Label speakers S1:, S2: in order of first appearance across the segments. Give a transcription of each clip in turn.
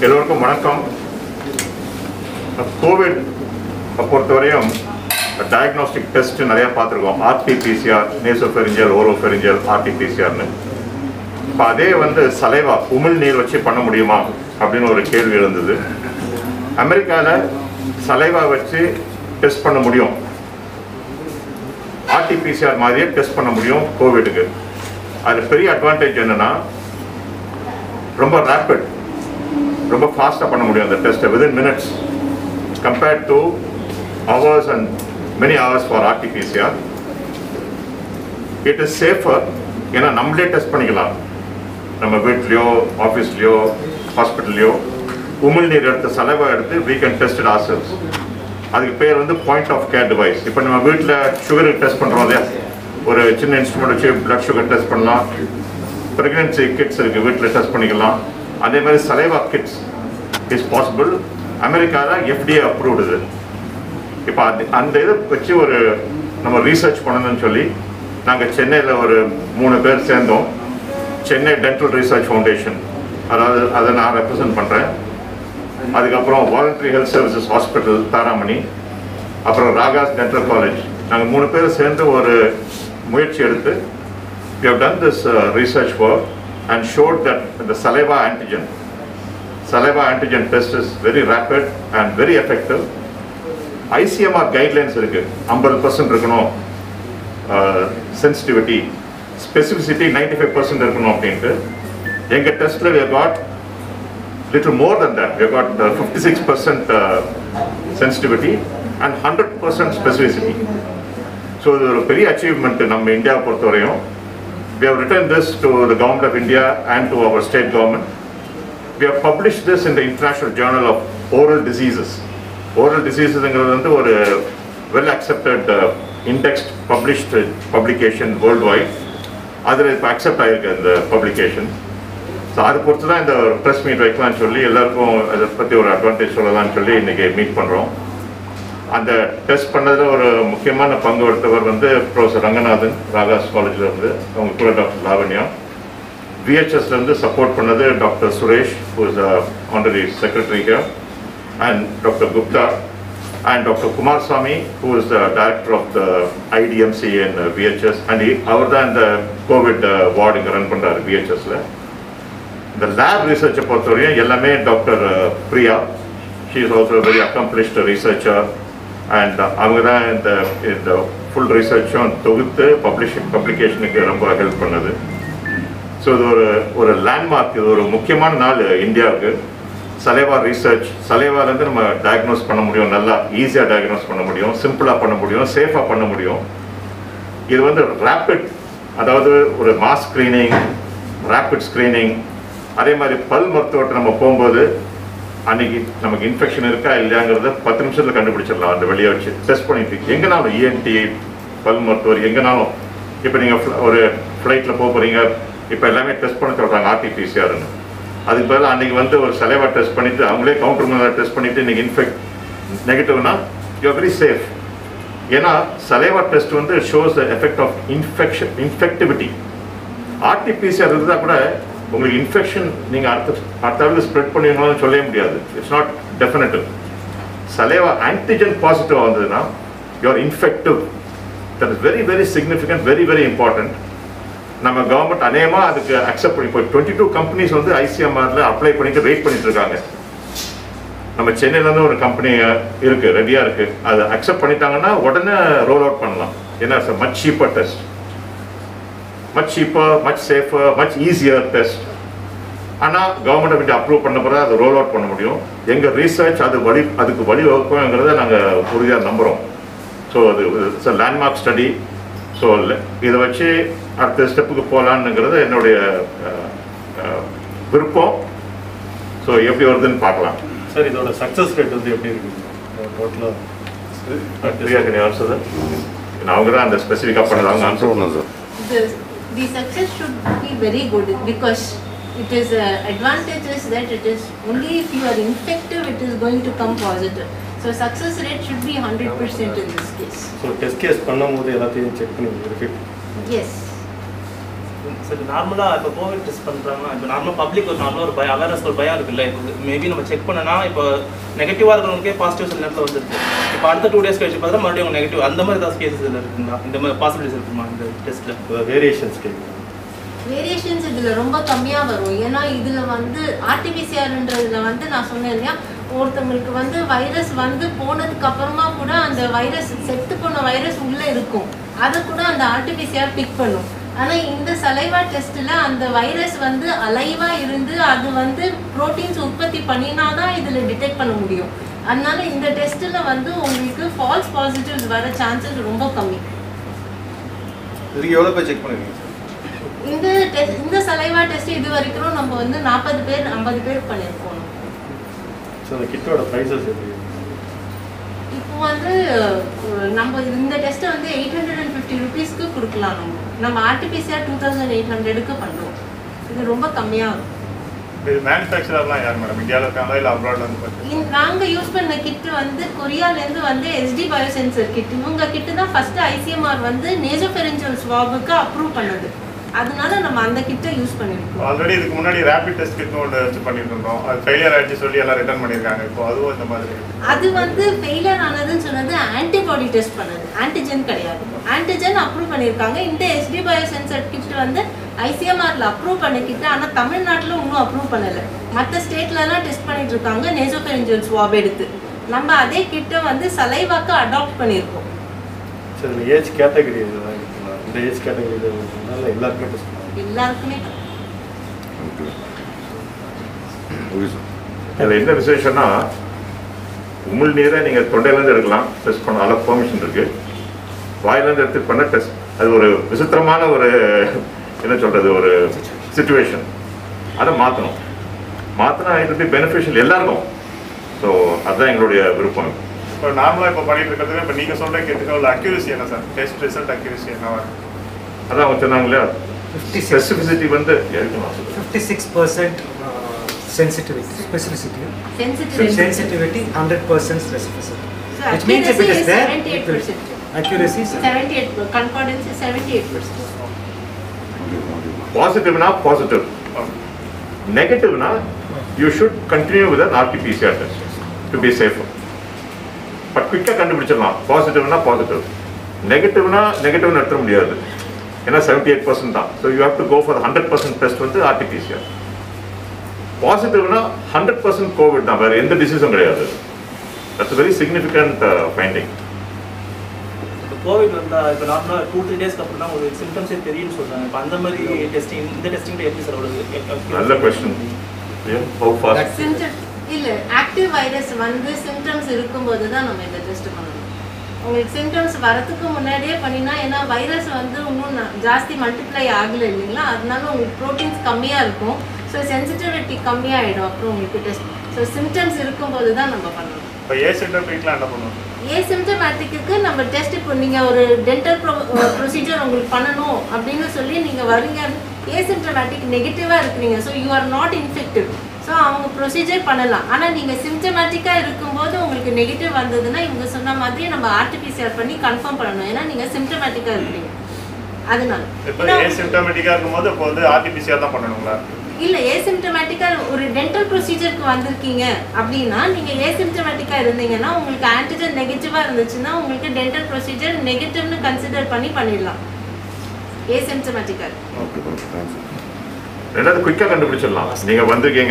S1: எல்லோருக்கும் வணக்கம் கோவிட் பொறுத்தவரையும் டயக்னோஸ்டிக் டெஸ்ட் நிறைய பார்த்துருக்கோம் ஆர்டிபிசிஆர் நேசோஃபெரிஞ்சல் ஓரோஃபெரிஞ்சல் ஆர்டிபிசிஆர்னு இப்போ அதே வந்து சலைவா உமிழ் நீர் வச்சு பண்ண முடியுமா அப்படின்னு ஒரு கேள்வி எழுந்தது அமெரிக்காவில் சலைவா வச்சு டெஸ்ட் பண்ண முடியும் ஆர்டிபிசிஆர் மாதிரியே டெஸ்ட் பண்ண முடியும் கோவிடுக்கு அது பெரிய அட்வான்டேஜ் என்னன்னா ரொம்ப ரேப்பிட் ரொம்ப ஃபாஸ்ட்டாக பண்ண முடியும் அந்த டெஸ்ட்டை within minutes compared to hours and many hours for RTPCR it is safer ஏன்னா நம்மளே டெஸ்ட் பண்ணிக்கலாம் நம்ம வீட்லேயோ ஆஃபீஸ்லேயோ ஹாஸ்பிட்டல்லையோ உமிழ்நீர் எடுத்து செலவை எடுத்து we can test it ourselves அதுக்கு பேர் வந்து பாயிண்ட் ஆஃப் கேர் டிவைஸ் இப்போ நம்ம வீட்டில் சுகருக்கு டெஸ்ட் பண்ணுறோம் இல்லையா ஒரு சின்ன இன்ஸ்ட்ருமெண்ட் வச்சு பிளட் சுகர் டெஸ்ட் பண்ணலாம் ப்ரெக்னென்சி கிட்ஸ் இருக்குது வீட்டில் டெஸ்ட் பண்ணிக்கலாம் அதே மாதிரி சலைவா கிட்ஸ் இஸ் பாசிபிள் அமெரிக்காவில் எஃப்டிஏ அப்ரூவ்டு இது இப்போ அந்த அந்த இதை வச்சு ஒரு நம்ம ரீசர்ச் பண்ணணும்னு சொல்லி நாங்கள் சென்னையில் ஒரு மூணு பேர் சேர்ந்தோம் சென்னை டென்டல் ரிசர்ச் ஃபவுண்டேஷன் அதாவது அதை நான் ரெப்ரசன்ட் பண்ணுறேன் அதுக்கப்புறம் voluntary health services hospital Taramani அப்புறம் ராகாஸ் டென்டல் காலேஜ் நாங்கள் மூணு பேர் சேர்ந்து ஒரு முயற்சி எடுத்து we have done this uh, research work and showed that the saliva antigen, saliva antigen test is very rapid and very effective. ICMR guidelines இருக்கு ஐம்பது பர்சன்ட் இருக்கணும் sensitivity specificity ninety five percent இருக்கணும் அப்படின்ட்டு எங்கள் டெஸ்ட்டில் we have got little more than that. We have got uh, 56% uh, sensitivity and 100% specificity. So இது ஒரு பெரிய அச்சீவ்மெண்ட் நம்ம இந்தியாவை பொறுத்தவரையும் we have written this to the government of India and to our state government. We have published this in the International Journal of Oral Diseases. Oral diseasesங்கிறது வந்து ஒரு well accepted uh, indexed published publication worldwide. அதில் இப்போ accept ஆகிருக்கு அந்த publication so அதை பொறுத்து தான் இந்த ப்ரெஸ் மீட் வைக்கலாம்னு சொல்லி எல்லாருக்கும் அதை பற்றி ஒரு அட்வான்டேஜ் சொல்லலாம்னு சொல்லி இன்றைக்கி மீட் பண்ணுறோம் அந்த டெஸ்ட் பண்ணதில் ஒரு முக்கியமான பங்கு எடுத்தவர் வந்து ப்ரொஃபஸர் ரங்கநாதன் ராகாஸ் காலேஜில் இருந்து அவங்க கூட டாக்டர் லாவண்யா விஹெச்எஸ்லேருந்து சப்போர்ட் பண்ணது doctor Suresh who is honorary secretary here and doctor Gupta and doctor Kumarasamy who is the director of the IDMC and VHS and அவர் தான் இந்த கோவிட் வார்டு இங்கே ரன் பண்ணுறாரு விஹெச்எஸில் இந்த லேப் ரிசர்ச்சை பொறுத்தவரையும் எல்லாமே doctor Priya she is also very accomplished researcher and அவங்க தான் இந்த இந்த ஃபுல் ரிசர்ச்சும் தொகுத்து பப்ளிஷிங் பப்ளிகேஷனுக்கு ரொம்ப ஹெல்ப் பண்ணது ஸோ இது ஒரு ஒரு லேண்ட்மார்க் இது ஒரு முக்கியமான நாள் இந்தியாவுக்கு சலைவா ரிசர்ச் சலைவாலேருந்து நம்ம டயக்னோஸ் பண்ண முடியும் நல்லா ஈஸியாக டயக்னோஸ் பண்ண முடியும் சிம்பிளாக பண்ண முடியும் சேஃபாக பண்ண முடியும் இது வந்து ரேப்பிட் அதாவது ஒரு மாஸ் ஸ்க்ரீனிங் ரேப்பிட் ஸ்க்ரீனிங் அதே மாதிரி பல் மருத்துவத்தை நம்ம போகும்போது அன்னைக்கு நமக்கு இன்ஃபெக்ஷன் இருக்கா இல்லையாங்கிறத பத்து நிமிஷத்தில் கண்டுபிடிச்சிடலாம் அந்த வெளியே வச்சு டெஸ்ட் பண்ணிட்டு எங்கேனாலும் இஎன்டி பல் மருத்துவர் எங்கேனாலும் இப்போ நீங்கள் ஒரு ஃப்ளைட்டில் போக போகிறீங்க இப்போ எல்லாமே டெஸ்ட் பண்ண சொல்கிறாங்க ஆர்டிபிசிஆர்னு அதுக்கு பதிலாக அன்றைக்கி வந்து ஒரு செலவாக டெஸ்ட் பண்ணிவிட்டு அவங்களே கவுண்டர் மேலே டெஸ்ட் பண்ணிவிட்டு இன்றைக்கி இன்ஃபெக்ட் நெகட்டிவ்னா யூ வெரி சேஃப் ஏன்னா சலைவா டெஸ்ட் வந்து shows the effect of infection infectivity RTPCR இருந்தால் கூட உங்களுக்கு இன்ஃபெக்ஷன் நீங்கள் அடுத்த அடுத்த ஸ்ப்ரெட் பண்ணுவீங்களான்னு சொல்லவே முடியாது it's not definitive saliva antigen positive வந்ததுன்னா your infective that is very very significant very very important நம்ம கவர்மெண்ட் அநேகமாக அதுக்கு அக்செப்ட் பண்ணி இப்போ டுவெண்ட்டி டூ கம்பெனிஸ் வந்து ஐசிஎம்ஆரில் அப்ளை பண்ணிட்டு வெயிட் பண்ணிட்டு இருக்காங்க நம்ம சென்னையிலேருந்து ஒரு கம்பெனி இருக்குது ரெடியாக இருக்குது அதை அக்செப்ட் பண்ணிட்டாங்கன்னா உடனே ரோல் அவுட் பண்ணலாம் ஏன்னா it's much cheaper test much cheaper much safer much easier test ஆனால் கவர்மெண்ட் விட்டு அப்ரூவ் பண்ண பிறகு அதை ரோல் அவுட் பண்ண முடியும் எங்கள் ரீசர்ச் அது வழி அதுக்கு வழி வகுக்குங்கிறத நாங்கள் உறுதியாக நம்புகிறோம் ஸோ அது it's a landmark study so இதை வச்சு அடுத்த ஸ்டெப்புக்கு போகலான்னுங்கிறது என்னுடைய அஹ், அஹ், விருப்பம் ஸோ எப்படி வருதுன்னு பார்க்கலாம்
S2: சார் இதோட சக்ஸஸ் ரேட் வந்து எப்படி இருக்கு டோட்டலாக
S1: Priya can you answer that? அவங்க தான் அந்த ஸ்பெசிஃபிக்காக பண்ணது அவங்க ஆன்சர்
S3: சொல்லணும் sir
S4: the, the success should be very good because it is uh, advantages that it is only if you are infective it is going to come positive. So success rate should be 100% in this case.
S2: So test case பண்ணும்போது எல்லாத்தையும் check பண்ணி verify
S4: Yes.
S3: சரி நார்மலாக இப்போ Covid test பண்ணுறாங்கன்னா இப்போ நார்மலாக public ஒரு நார்மலாக ஒரு பயம் அவேர்னஸ் ஒரு பயம் இருக்குல்ல இப்போ மேபி நம்ம செக் பண்ணனா இப்போ நெகட்டிவாக இருக்கிறவங்களுக்கே பாசிட்டிவ் சில நேரத்தில் வந்துருக்கு இப்போ அடுத்த டூ டேஸ் கழிச்சு பார்த்தா மறுபடியும் நெகட்டிவ் அந்த மாதிரி ஏதாவது கேசஸ் இதில் இருக்குங்களா இந்த மாதிரி பாசிபிலிட்டிஸ் இருக்குமா இந்த டெஸ்ட்டில்
S2: வேரியேஷன்ஸ் கேட்குறேன்
S4: வேரியேஷன்ஸ் இதுல ரொம்ப கம்மியா வரும் ஏன்னா இதுல வந்து ஆர்டிபிசிஆர்ன்றதுல வந்து நான் சொன்னேன் இல்லையா ஒருத்தவங்களுக்கு வந்து வைரஸ் வந்து போனதுக்கு அப்புறமா கூட அந்த வைரஸ் செத்து போன வைரஸ் உள்ள இருக்கும் அதை கூட அந்த ஆர்டிபிசிஆர் பிக் பண்ணும் ஆனா இந்த சலைவா டெஸ்ட்ல அந்த வைரஸ் வந்து அலைவா இருந்து அது வந்து புரோட்டீன்ஸ் உற்பத்தி பண்ணினாதான் இதுல டிடெக்ட் பண்ண முடியும் அதனால இந்த டெஸ்ட்ல வந்து உங்களுக்கு ஃபால்ஸ் பாசிட்டிவ்ஸ் வர சான்சஸ் ரொம்ப கம்மி
S5: இதுக்கு எவ்வளோ பேர் செக் பண்ணிருக்கீங்க சார்
S4: இந்த டெஸ்ட் இந்த சலைவா டெஸ்ட் இது வரைக்கும் நம்ம வந்து நாற்பது பேர் ஐம்பது பேர் பண்ணியிருக்கோம்
S2: ஸோ அந்த கிட்டோட ப்ரைஸஸ் எப்படி
S4: இப்போ வந்து அஹ், நம்ம இந்த டெஸ்ட்டை வந்து எயிட் ஹண்ட்ரட் அண்ட் ஃபிஃப்டி ருபீஸ்க்கு கொடுக்கலாம் நம்ம நம்ம ஆர்டிபிசிஆர் டூ தௌசண்ட் எயிட் ஹண்ட்ரடுக்கு பண்ணுறோம் இது ரொம்ப கம்மியாக இருக்கும்
S5: இது மேனுஃபேக்சரர்லாம் யார் மேடம் இந்தியாவில் இருக்காங்களா இல்லை அப்ராட்ல வந்து பார்த்து
S4: இந்த- நாங்க யூஸ் பண்ண கிட் வந்து கொரியாலேருந்து வந்து எஸ்டி பயோசென்சர் கிட் இவங்க கிட் தான் ஃபர்ஸ்ட் ஐசிஎம்ஆர் வந்து நேசோபெரஞ்சல் ஸ்வாபுக்கு அப்ரூவ் பண்ணது அதனால நம்ம அந்த கிட்டை யூஸ் பண்ணிருக்கோம்
S5: ஆல்ரெடி இதுக்கு முன்னாடி ரேபிட் டெஸ்ட் கிட்னு ஒன்று வச்சு பண்ணிட்டு இருந்தோம் அது ஃபெயிலியர் ஆயிடுச்சு சொல்லி எல்லாம் ரிட்டர்ன் பண்ணியிருக்காங்க இப்போ அதுவும் இந்த மாதிரி
S4: அது வந்து ஃபெயிலியர் ஆனதுன்னு சொன்னது ஆன்டிபாடி டெஸ்ட் பண்ணது ஆன்டிஜென் கிடையாது ஆன்டிஜென் அப்ரூவ் பண்ணியிருக்காங்க இந்த எஸ்டி பயோசென்சர் கிட் வந்து ஐசிஎம்ஆர்ல அப்ரூவ் பண்ணிக்கிட்டு ஆனால் தமிழ்நாட்டில் இன்னும் அப்ரூவ் பண்ணலை மற்ற ஸ்டேட்லலாம் டெஸ்ட் பண்ணிட்டு இருக்காங்க நேசோபெரஞ்சல் ஸ்வாப் எடுத்து நம்ம அதே கிட்ட வந்து சலைவாக்கு அடாப்ட் பண்ணியிருக்கோம்
S2: ஸோ இதில் ஏஜ் கேட்டகரி இதெல்லாம் இருக்குங்களா இந்த ஏஜ் கேட்டகரி இதனால எல்லாருக்குமே டெஸ்ட் பண்ணுவாங்க
S4: எல்லாருக்குமே
S1: ஓகே சார் இதில் என்ன விசேஷம்னா உமிழ் நீரை நீங்கள் தொண்டையிலேருந்து எடுக்கலாம் டெஸ்ட் பண்ண அளவு பெர்மிஷன் இருக்கு வாயிலேருந்து எடுத்து பண்ண டெஸ்ட் அது ஒரு விசித்திரமான ஒரு என்ன சொல்றது ஒரு சுச்சுவேஷன் அதை மாற்றணும் மாற்றினா இது பி பெனிஃபிஷியல் எல்லாருக்கும் ஸோ அதுதான் எங்களுடைய விருப்பம்
S5: இப்போ நார்மலாக இப்போ பண்ணிட்டு இருக்கிறதுக்கு இப்போ நீங்கள் சொல்கிற கேட்டுக்க உள்ள அக்யூரசி என்ன சார் டெஸ்ட் ரிசல்ட் அக்யூரசி என்னவா இருக்கு
S1: அதான் அவங்க சொன்னாங்க இல்லையா
S6: 56
S1: ஸ்பெசிஃபிசிட்டி வந்து எடுக்கணும்
S6: 56% uh, sensitivity, specificity.
S4: Sensitive
S6: Sensitivity, 100% specificity. Which means if it is there, it will, accuracy is
S4: seventy eight concordance seventy eight percent
S1: பாசிட்டிவ்னா பாசிட்டிவ் நெகட்டிவ்னா you should continue with an RTPCR test to be safe but குயிக்காக கண்டுபிடிச்சிடலாம் பாசிட்டிவ்னா positive நெகட்டிவ்னா நெகட்டிவ்னு எடுத்துட முடியாது ஏன்னா செவன்டி எயிட் பர்சன்ட் தான் so you have to go for hundred percent test வந்து ஆர்டிபிசிஆர் பாசிட்டிவ்னா ஹண்ட்ரட் பர்சன்ட் கோவிட் தான் வேறு எந்த டிசீஸும் கிடையாது தட்ஸ் வெரி சிக்னிஃபிகண்ட் ஃபைண்டிங்
S3: இப்போ கோவிட் வந்தா இப்போ நார்மலாக டூ த்ரீ டேஸ்க்கு அப்புறம் தான் ஒரு சிம்டம்ஸே தெரியும்னு சொல்றாங்க இப்போ அந்த மாதிரி டெஸ்டிங் இந்த டெஸ்டிங் எப்படி சார் ஒரு
S1: நல்ல கொஸ்டின் ஹவு ஃபாஸ்ட்
S4: சிம்டம் இல்ல ஆக்டிவ் வைரஸ் வந்து சிம்டம்ஸ் இருக்கும்போது தான் நம்ம இந்த டெஸ்ட் பண்ணணும் உங்களுக்கு சிம்டம்ஸ் வரதுக்கு முன்னாடியே பண்ணினா ஏன்னா வைரஸ் வந்து இன்னும் ந- ஜாஸ்தி மல்டிப்ளை ஆகல இல்லைங்களா அதனால உங்களுக்கு ப்ரோட்டீன்ஸ் கம்மியா இருக்கும் ஸோ சென்சிட்டிவிட்டி கம்மியாயிடும் அப்புறம் உங்களுக்கு டெஸ்ட் ஸோ சிம்டம்ஸ் இருக்கும்போது தான் நம்ம பண்ணணும்
S5: இப்போ ஏ சிம்டம்லாம் என்ன பண்ணுவோம்
S4: ஏசிம்டமேட்டிக்கு நம்ம டெஸ்ட் இப்போ நீங்கள் ஒரு டென்டல் ப்ரோ ப்ரொசீஜர் உங்களுக்கு பண்ணணும் அப்படின்னு சொல்லி நீங்கள் வரீங்க ஏசிம்டமேட்டிக் நெகட்டிவாக இருக்கிறீங்க so you are not infective so அவங்க ப்ரொசீஜர் பண்ணலாம் ஆனால் நீங்கள் சிம்டமேட்டிக்காக இருக்கும்போது உங்களுக்கு நெகட்டிவ் வந்ததுன்னா இவங்க சொன்ன மாதிரி நம்ம ஆர்டிபிசிஆர் பண்ணி கன்ஃபார்ம் பண்ணணும் ஏன்னா நீங்கள் சிம்டமேட்டிக்காக இருக்கிறீங்க அதனால
S5: இப்போ
S4: ஏன்னா
S5: ஏ சிம்டமேட்டிக்காக இருக்கும்போது இப்போ வந்து ஆர்டிபிசிஆர் தான் பண்ணணுங்களா
S4: இல்ல ஏசிம்டமேட்டிக்கா ஒரு டென்டல் ப்ரொசீஜருக்கு வந்திருக்கீங்க அப்படின்னா நீங்க ஏசிம்டமேட்டிக்கா இருந்தீங்கன்னா உங்களுக்கு ஆன்டிஜன் நெகட்டிவா இருந்துச்சுன்னா உங்களுக்கு டென்டல் ப்ரொசீஜர் நெகட்டிவ்னு கன்சிடர் பண்ணி பண்ணிடலாம் ஏசிம்டமேட்டிக்கா
S1: ரெண்டாவது குயிக்காக கண்டுபிடிச்சிடலாம் நீங்கள் வந்திருக்கீங்க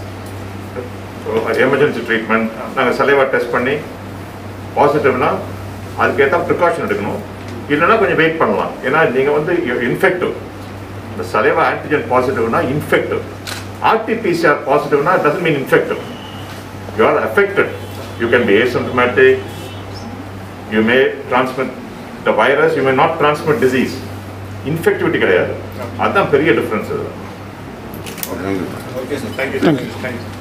S1: எமர்ஜென்சி ட்ரீட்மெண்ட் நாங்கள் சலைவா டெஸ்ட் பண்ணி பாசிட்டிவ்னா அதுக்கேற்ற ப்ரிகாஷன் எடுக்கணும் இல்லைன்னா கொஞ்சம் வெயிட் பண்ணலாம் ஏன்னா நீங்கள் வந்து இன்ஃபெக்டிவ் இந்த சலைவா ஆன்டிஜன் பாசிட்டிவ்னா இன்ஃபெக்டிவ் ஆர்டிபிசிஆர் பாசிட்டிவ்னா doesn't mean infective you are affected you can be asymptomatic you may transmit the virus you may not transmit disease infectivity கிடையாது அதுதான் பெரிய டிஃப்ரென்ஸ் இது
S5: okay sir thank you sir thank you